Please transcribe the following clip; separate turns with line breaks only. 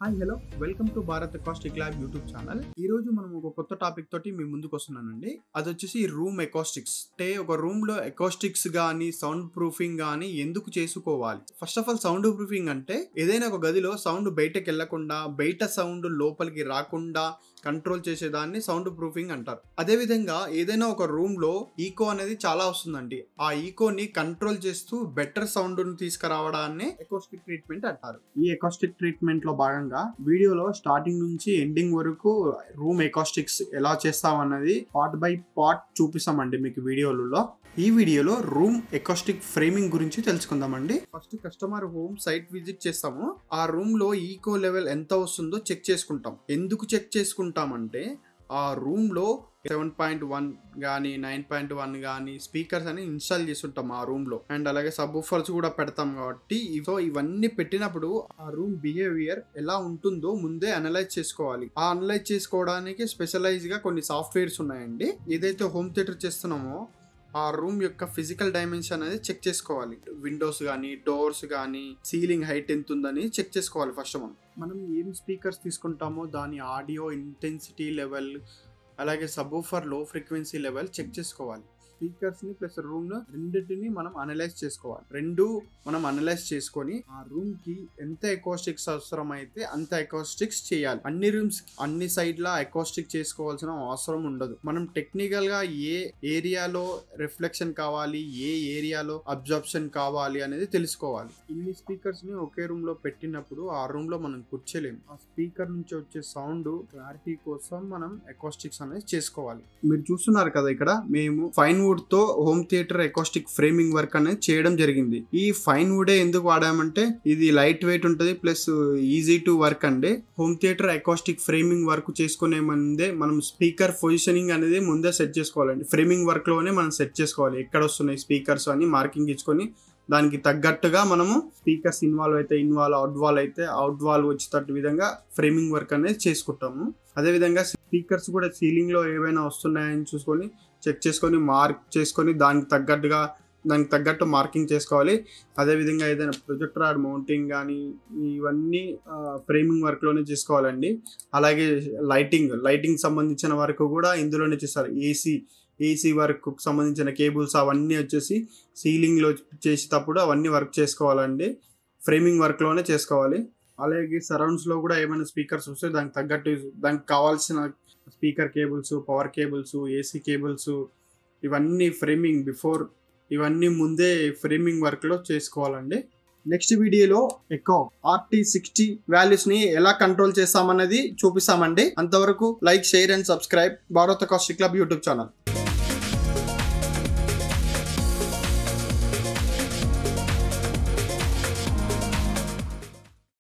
hi hello welcome to Bharat acoustic lab YouTube channel ఈ రోజు మనం ఒక కొత్త టాపిక్ తోటి మీ ముందుకు వస్తున్నానండి అది వచ్చేసి రూమ్ ఎకాస్టిక్స్ అంటే ఒక రూమ్ లో ఎకాస్టిక్స్ గానీ సౌండ్ ప్రూఫింగ్ గానీ ఎందుకు చేసుకోవాలి first of all sound proofing అంటే ఏదైనా ఒక గదిలో సౌండ్ బయటకు వెళ్లకుండా బయట సౌండ్ లోపలికి రాకుండా కంట్రోల్ చేసేదాన్ని సౌండ్ ప్రూఫింగ్ అంటారు అదే విధంగా ఏదైనా ఒక రూమ్ లో ఈకో అనేది చాలా వస్తుందండి ఆ ఈకోని కంట్రోల్ చేస్తూ బెటర్ సౌండ్ ని తీసుకురావడాన్ని ఎకోస్టిక్ ట్రీట్మెంట్ అంటారు ఈ ఎకోస్టిక్ ట్రీట్మెంట్ లో భాగంగా వీడియోలో స్టార్టింగ్ నుంచి ఎండింగ్ వరకు రూమ్ ఎకాస్టిక్స్ ఎలా చేస్తామన్నది పార్ట్ బై పార్ట్ చూపిస్తామండి మీకు వీడియోలలో ఈ వీడియోలో రూమ్ ఎకాస్టిక్ ఫ్రేమింగ్ గురించి తెలుసుకుందామండి first customer home site visit చేస్తాము ఆ రూమ్ లో ఈకో లెవెల్ ఎంత వస్తుందో చెక్ చేసుకుంటాం ఎందుకు చెక్ చేసుకుంటామంటే ఆ రూమ్ లో సెవెన్ పాయింట్ వన్ కానీ నైన్ పాయింట్ వన్ కానీ స్పీకర్స్ అని ఇన్స్టాల్ చేస్తుంటాం ఆ రూమ్ లో అండ్ అలాగే సబ్ ఊఫర్స్ కూడా పెడతాం కాబట్టి సో ఇవన్నీ పెట్టినప్పుడు ఆ రూమ్ బిహేవియర్ ఎలా ఉంటుందో ముందే అనలైజ్ చేసుకోవాలి ఆ అనలైజ్ చేసుకోవడానికి స్పెషలైజ్ గా కొన్ని సాఫ్ట్వేర్స్ ఉన్నాయండి ఏదైతే హోమ్ థియేటర్ చేస్తున్నామో ఆ రూమ్ యొక్క ఫిజికల్ డైమెన్షన్ అనేది చెక్ చేసుకోవాలి విండోస్ కానీ డోర్స్ కానీ సీలింగ్ హైట్ ఎంత ఉందని చెక్ చేసుకోవాలి ఫస్ట్ మనం మనం ఏం స్పీకర్స్ తీసుకుంటామో దాని ఆడియో ఇంటెన్సిటీ లెవెల్ అలాగే సబూఫర్ లో ఫ్రీక్వెన్సీ లెవెల్ చెక్ చేసుకోవాలి స్పీకర్స్ ని ప్లస్ రూమ్ లో రెండింటిని మనం అనలైజ్ చేసుకోవాలి రెండు మనం అనలైజ్ చేసుకొని ఆ రూమ్ కి ఎంత ఎకోస్టిక్స్ అవసరం అయితే అంత ఎకోస్టిక్స్ చేయాలి అన్ని రూమ్స్ అన్ని సైడ్ లా ఎకోస్టిక్ చేసుకోవాల్సిన అవసరం ఉండదు మనం టెక్నికల్ గా ఏ ఏరియాలో రిఫ్లెక్షన్ కావాలి ఏ ఏరియాలో అబ్జర్ప్షన్ కావాలి అనేది తెలుసుకోవాలి ఇన్ని స్పీకర్స్ ని ఒకే రూమ్ లో పెట్టినప్పుడు ఆ రూమ్ లో మనం కూర్చోలేము ఆ స్పీకర్ నుంచి వచ్చే సౌండ్ క్లారిటీ కోసం మనం ఎకోస్టిక్స్ అనేది చేసుకోవాలి మీరు చూస్తున్నారు కదా ఇక్కడ మేము ఫైన్ వుడ్ తో home theatre acoustic framing work అనేది చేయడం జరిగింది ఈ ఫైన్ వుడే ఎందుకు వాడామంటే ఇది లైట్ వెయిట్ ఉంటుంది ప్లస్ ఈజీ టు వర్క్ అండి home theatre acoustic framing work చేసుకునే ముందే మనం స్పీకర్ పొజిషనింగ్ అనేది ముందే సెట్ చేసుకోవాలండి ఫ్రేమింగ్ వర్క్ లోనే మనం సెట్ చేసుకోవాలి ఎక్కడ వస్తున్నాయి స్పీకర్స్ అని మార్కింగ్ ఇచ్చుకొని దానికి తగ్గట్టుగా మనము స్పీకర్స్ ఇన్వాల్వ్ అయితే ఇన్వాల్వ్ అవుట్ వాల్ అయితే అవుట్ వాల్ వచ్చేటట్టు విధంగా ఫ్రేమింగ్ వర్క్ అనేది చేసుకుంటాము అదేవిధంగా స్పీకర్స్ కూడా సీలింగ్ లో ఏవైనా వస్తున్నాయని చూసుకొని చెక్ చేసుకొని మార్క్ చేసుకొని దానికి తగ్గట్టుగా దానికి తగ్గట్టు మార్కింగ్ చేసుకోవాలి అదేవిధంగా ఏదైనా ప్రొజెక్టర్ ఆర్ మౌంటింగ్ కానీ ఇవన్నీ ఫ్రేమింగ్ వర్క్లోనే చేసుకోవాలండి అలాగే లైటింగ్ లైటింగ్ సంబంధించిన వరకు కూడా ఇందులోనే చేస్తారు ఏసీ ఏసీ వర్క్ సంబంధించిన కేబుల్స్ అవన్నీ వచ్చేసి సీలింగ్లో చేసేటప్పుడు అవన్నీ వర్క్ చేసుకోవాలండి ఫ్రేమింగ్ వర్క్లోనే చేసుకోవాలి అలాగే సరౌండ్స్లో కూడా ఏమైనా స్పీకర్స్ వస్తే దానికి తగ్గట్టు దానికి కావాల్సిన speaker cables power cables AC cables ఇవన్నీ ఫ్రేమింగ్ బిఫోర్ ఇవన్నీ ముందే ఫ్రేమింగ్ వర్క్లో చేసుకోవాలండి నెక్స్ట్ వీడియోలో ఎక్కువ ఆర్టీ సిక్స్టీ వాల్యూస్ ని ఎలా కంట్రోల్ చేస్తామన్నది చూపిస్తామండి అంతవరకు like share and subscribe Bharat acoustic club YouTube channel